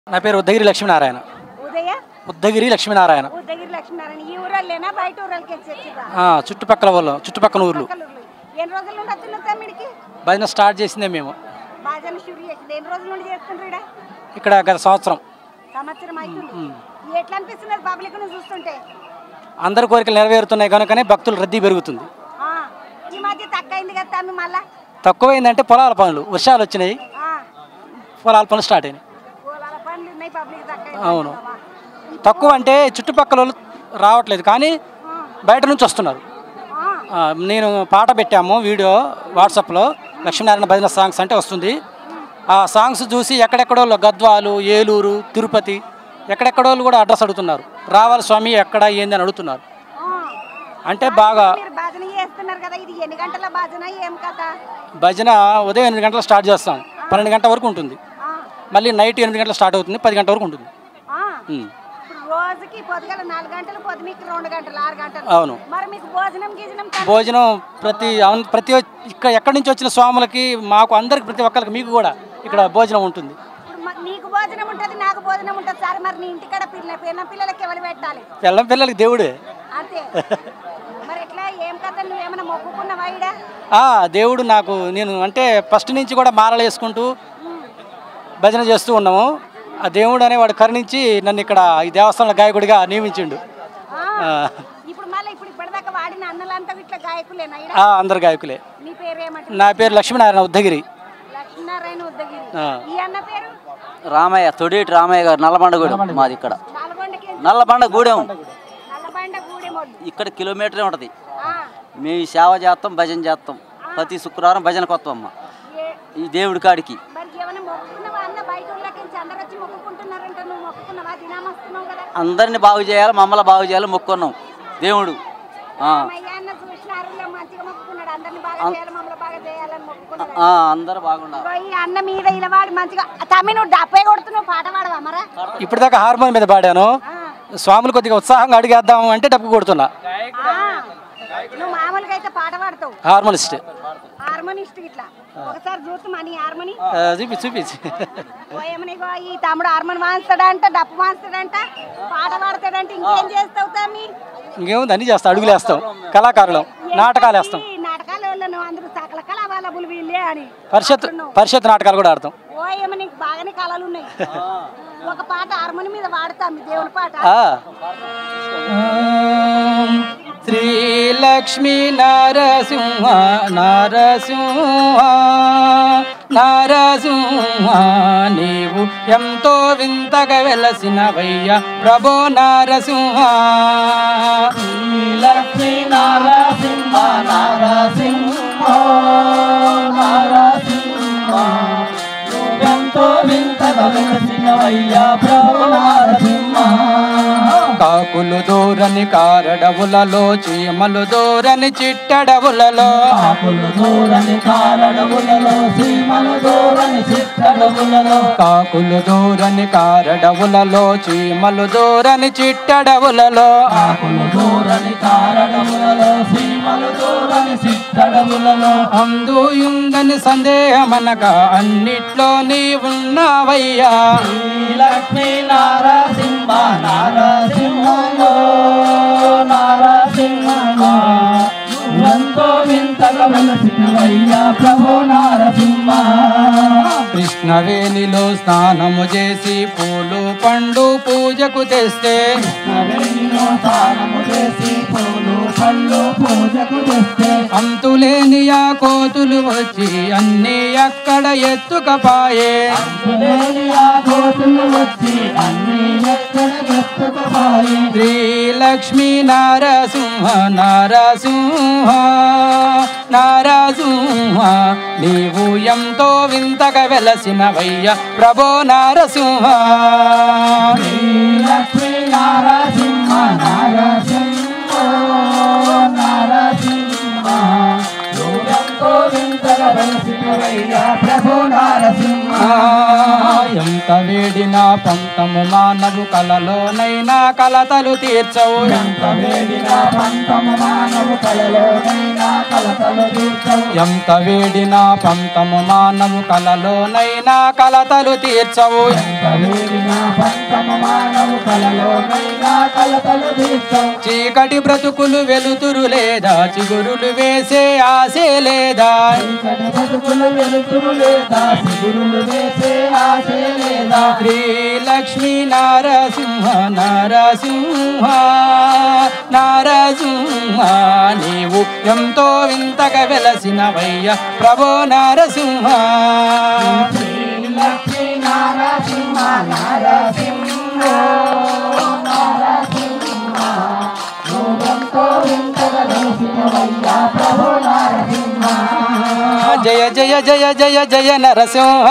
నా పేరు ఉద్దగిరి లక్ష్మీనారాయణ ఉదయ ఉద్దగిరి లక్ష్మీనారాయణ ఉదయగిరి లక్ష్మీనారాయణ ఈ ఊరల్లేనా బయట ఊరలకి వచ్చిరా ఆ, చుట్టుపక్కల వాళ్ళు చుట్టుపక్కల ఊర్లు ఎన్ని రోజుల నుండి వస్తున్నారు తమ్మిడికి భజన స్టార్ట్ చేసిందే మేము బాజన షురు చేసింది ఎన్ని రోజుల నుండి చేస్తుండ్రు ఈడ ఇక్కడ గత సంవత్సరం సంవత్సరం అవుతుంది ఎట్లా అనిపిస్తున్నది పబ్లిక్ ను చూస్తుంటే అందరి కోరికలు నెరవేరుతున్నాయి కనుకనే భక్తుల రద్దీ పెరుగుతుంది ఆ, ఈ మధ్య తక్కువైంది కదా తమ్మి మళ్ళా తక్కువైందంటే పొలాల పనులు వర్షాలు వచ్చినాయి ఆ, పొలాల పనులు స్టార్ట్ అయినాయి పొలాల పనులు ఉన్నాయి పబ్లిక్ తక్కువ అవును తక్కువ అంటే చుట్టుపక్కల వాళ్ళు రావట్లేదు కానీ బయట నుంచి వస్తున్నారు ఆ, నేను పాట పెట్టాము వీడియో వాట్సాప్లో లక్ష్మీనారాయణ భజన సాంగ్స్ అంటే వస్తుంది ఆ సాంగ్స్ చూసి ఎక్కడెక్కడో గద్వాలు ఏలూరు తిరుపతి ఎక్కడెక్కడో వాళ్ళు కూడా అడ్రస్ అడుగుతున్నారు రావాలి స్వామి ఎక్కడ ఏంది అని అడుగుతున్నారు అంటే బాగా మీరు భజన చేస్తున్నారు కదా ఇది ఎన్ని గంటల భజన ఏం కథ భజన ఉదయం ఎనిమిది గంటలకు స్టార్ట్ చేస్తాం పన్నెండు గంటల వరకు ఉంటుంది ఆ, మళ్ళీ నైట్ ఎనిమిది గంటలకు స్టార్ట్ అవుతుంది పది గంటల వరకు ఉంటుంది ఆ. ఉమ్. ఇప్పుడు రోజుకి పొద్దుగల నాలుగు గంటలు పొద్దుమికి రెండు గంటలు ఆరు గంటలు అవును మరి మీకు భోజనం గీజనం భోజనం ప్రతి అవును, ప్రతి ఇక్కడ ఎక్కడి నుంచి వచ్చిన స్వాములకి మాకు అందరికి ప్రతి ఒక్కరికి మీకు కూడా ఇక్కడ భోజనం ఉంటుంది ఇప్పుడు మ- నీకు భోజనం ఉంటుంది నాకు భోజనం ఉంటుంది సార్ మరి నీ ఇంటికాడ పిల్ల పిల్ల పిల్లలకి ఎవరు పెట్టాలి పిల్లం పిల్లలకి దేవుడే అంతే మరి ఎట్లా ఏం కథ నువ్వేమైనా మొక్కుకున్నావా ఈడ ఆ, దేవుడు నాకు నేను అంటే ఫస్ట్ నుంచి కూడా మాలలు వేసుకుంటూ భజన చేస్తూ ఉన్నాము ఆ దేవుడు అనేవాడు కరుణించి నన్ను ఇక్కడ ఈ దేవస్థానంలో గాయకుడిగా నియమించిండు ఆ, ఆ, ఇప్పుడు మళ్ళీ ఇప్పుడు ఇప్పటిదాకా వాడిన అన్నలంతా ఇట్లా గాయకులేనా ఈడ ఆ, అందరు గాయకులే నీ పేరు ఏమంటారు నా పేరు లక్ష్మీనారాయణ ఉద్దగిరి లక్ష్మీనారాయణ ఉద్దగిరి ఆ. ఈ అన్న పేరు రామయ్య తొడేటి రామయ్య గారు నల్లబండగూడెం మాది ఇక్కడ నల్గొండకి నల్లబండ గూడెం నల్లబండ గూడెమోళ్ళు ఇక్కడ కిలోమీటరే ఉంటుంది ఆ, మేము ఈ సేవ చేస్తాం భజన చేస్తాం ప్రతి శుక్రవారం భజనకు వస్తాం అమ్మ ఏ- ఈ దేవుడి కాడికి మరి ఏమైనా మొక్కుకున్నావా అన్న బయట ఊళ్ళకి నుంచి అందరు వచ్చి మొక్కుకుంటున్నారంట నువ్వు మొక్కుకున్నావా దినామస్తున్నావు కదా అందరిని బాగు చేయాలి మమ్మల్ని బాగు చేయాలి మొక్కున్నాం దేవుడు ఆ, అయ్యా అన్న చూసినారు మంచిగా మొక్కుకున్నాడు అందరిని బాగా చేయాలి మమ్మల్ని బాగా చేయాలని మొక్కుకున్నాడు ఆ, అందరూ బాగుండాలి ఇగో ఈ అన్న మీద ఇలా వాడు మంచిగా తమ్మి నువ్వు డబ్బే కొడుతున్నావు పాట పాడవా మరా ఇప్పటిదాకా హార్మోన్ మీద పాడాను స్వాములు కొద్దిగా ఉత్సాహంగా అడిగేద్దాం అంటే డబ్బు కొడుతున్నా ఆ, నువ్వు మామూలుగా అయితే పాట పాడతావు హార్మోనిస్ట్ హార్మోనిస్ట్ ఇట్లా ఒకసారి చూస్తామా నీ హార్మోని ఆ, చూపి చూపించి ఏమని ఇగో ఈ తమ్ముడు హార్మోని వాయిస్తాడంట డప్పు వాయిస్తాడంట పాట పాడతాడంట ఇంకేం చేస్తావు తమ్మి ఇంకేముంది అన్ని చేస్తాం అడుగులు వేస్తాం కళాకారులం నాటకాలు వేస్తాం ఈ నాటకాల వాళ్ళను అందరూ సకల కళాబాలబులు వీళ్ళే అని పరిషత్ పరిషత్ నాటకాలు కూడా ఆడతాం ఓ ఏమో నీకు బాగానే కళలు ఉన్నాయి ఒక పాట హార్మోని మీద వాడతాం మీ దేవుని పాట ఆ. శ్రీ లక్ష్మీ నరసింహ నరసింహ నరసింహ నీవు ఎంతో వింతగా వెలసినవయ్య ప్రభో నరసింహ లక్ష్మీ నరసింహ నరసింహ నరసింహ ఎంతో వింతగా వెలసినవయ్య ప్రభో నరసింహ కాకులు దూరని కారడవులలో చీమలు దూరని చిట్టడవులలో కాకులు దూరని కారడవులలో చీమలు దూరని చిట్టడవులలో కాకులు దూరని కారడవులలో చీమలు దూరని చిట్టడవులలో కాకులు దూరని కారడవులలో చీమలు దూరని చిట్టడవులలో అందుయుందని సందేహమనగా అన్నిట్లో నీ ఉన్నావయ్యా లక్ష్మీ నారసింహ నారసింహ నారసింహ ఎంతో వింతగా వెలసినవయ్యా ప్రభు నారసింహ కృష్ణవేణిలో స్నానము చేసి పూలు పండు పూజకు తెస్తే కృష్ణవేణిలో స్నానము చేసి పూలు పండు పూజకు తెస్తే అంతులేని ఆ కోతులు వచ్చి అన్ని అక్కడ ఎత్తుకపాయే అంతులేని ఆ కోతులు వచ్చి అన్ని ఎక్కడ ఎత్తుకపాయే శ్రీ లక్ష్మీ నారసింహ నారసింహ నారసింహ నీవు ఎంతో వింతగా వెలసినవయ్య ప్రభో నారసింహ లక్ష్మీ నారసింహ నారసింహ నారసింహ ఎంతో వింతగా వెలసినవయ్య ప్రభో నారసింహ ఎంత వేడినా పంతము మానవు కలలోనైనా కలతలు తీర్చవు ఎంత వేడినా పంతము మానవు కలలోనైనా కలతలు తీర్చవు ఎంత వేడినా పంతము మానవు కలలోనైనా కలతలు తీర్చవు ఎంత వేడినా పంతము మానవు కలలోనైనా కలతలు తీర్చవు చీకటి బ్రతుకులు వెలుతురు లేదా చిగురులు వేసే ఆశే లేదా చీకటి బ్రతుకులు వెలుతురు లేదా చిగురులు వేసే ఆశే లేదా శ్రీ లక్ష్మీ నారసింహ నారసింహ నారసింహ నీవు ఎంతో వింతగా వెలసినవయ్య ప్రభో నారసింహ శ్రీ లక్ష్మీ నారసింహ నారసింహ జయ జయ జయ జయ జయ నరసింహ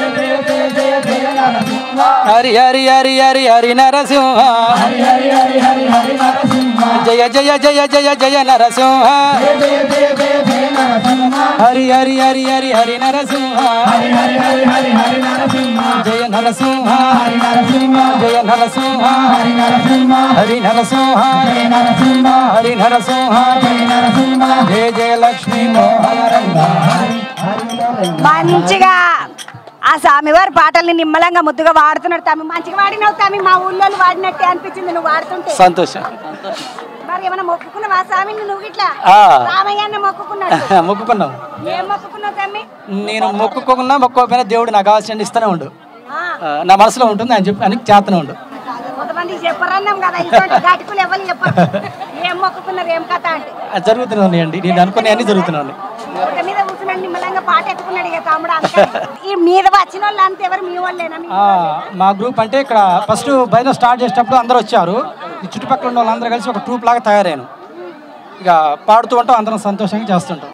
హరి హరి హరి హరి హరి నరసింహ జయ జయ జయ జయ జయ నరసింహ హరి హరి హరి హరి హరి నరసింహ జయ నరసింహ జయ నరసింహ హరి నరసింహ హరి నరసింహ జయ జయ లక్ష్మీ మోహన రంగ మంచిగా ఆ స్వామివారి పాటల్ని నిమ్మలంగా ముద్దుగా వాడుతున్నాడు తమ్మి మంచిగా వాడినావు తమ్మి మా ఊళ్ళో వాడినట్టే అనిపించింది నువ్వు వాడుతుంటే సంతోషం మరి ఏమైనా మొక్కుకున్నావా ఆ స్వామిని నువ్వు ఇట్లా ఆ. రామయ్యన్న మొక్కుకున్నాడు మొక్కుకున్నాం ఏం మొక్కుకున్నావు తమ్మి నేను మొక్కుకోకున్నా మొక్కోకపోయినా దేవుడు నాకు కావాల్సిన ఇస్తూనే ఉండు ఆ, ఆ, నా మనసులో ఉంటుంది అని చెప్పి అని చేస్తూనే ఉండు కొంతమంది చెప్పరన్నాం కదా ఇటువంటి గటుకులు ఎవరు చెప్పరు ఏం మొక్కుకున్నారు ఏం కథ అంటే అది జరుగుతూనే ఉన్నాయండి నేను అనుకునే అన్ని జరుగుతూనే ఉన్నాయి ఒక మీద కూర్చున్నాడు నిమ్మలంగా పాట ఎత్తుకున్నాడు ఇక తమ్ముడు అందుకని. ఈ మీద వచ్చిన వాళ్ళు అంతా ఎవరు మీ వాళ్ళేనా మీ ఆ, మా గ్రూప్ అంటే ఇక్కడ ఫస్ట్ భజన స్టార్ట్ చేసేటప్పుడు అందరూ వచ్చారు ఈ చుట్టుపక్కల ఉన్న వాళ్ళందరూ కలిసి ఒక ట్రూప్ లాగా తయారయ్యాను ఇక పాడుతూ ఉంటాం అందరం సంతోషంగా చేస్తుంటాం